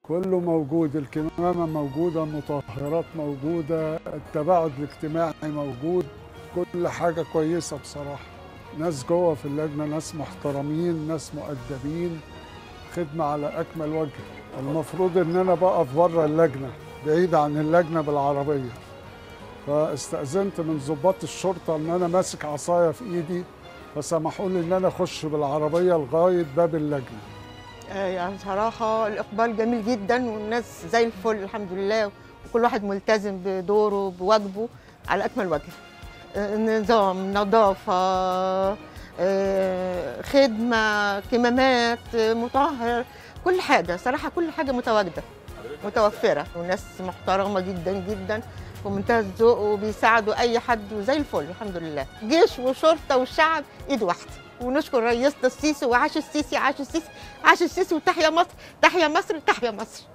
كله موجود الكمامة موجودة المطهرات موجودة التباعد الاجتماعي موجود كل حاجة كويسة بصراحة ناس جوه في اللجنة ناس محترمين ناس مؤدبين خدمة على أكمل وجه المفروض إن أنا بقف بره اللجنة بعيد عن اللجنة بالعربية فاستأذنت من ضباط الشرطة إن أنا ماسك عصاية في إيدي فسمحوا لي إن أنا أخش بالعربية لغاية باب اللجنة آه، يعني صراحة الإقبال جميل جدا والناس زي الفل الحمد لله وكل واحد ملتزم بدوره بواجبه على أكمل وجه آه، نظام نظافة آه، خدمة كمامات آه، مطهر كل حاجة صراحة كل حاجة متواجدة متوفرة وناس محترمة جدا جدا ومنتهى الذوق وبيساعدوا أي حد وزي الفل الحمد لله جيش وشرطة والشعب إيد واحدة ونشكر رئيسنا السيسي وعاش السيسي عاش السيسي عاش السيسي وتحيا مصر تحيا مصر تحيا مصر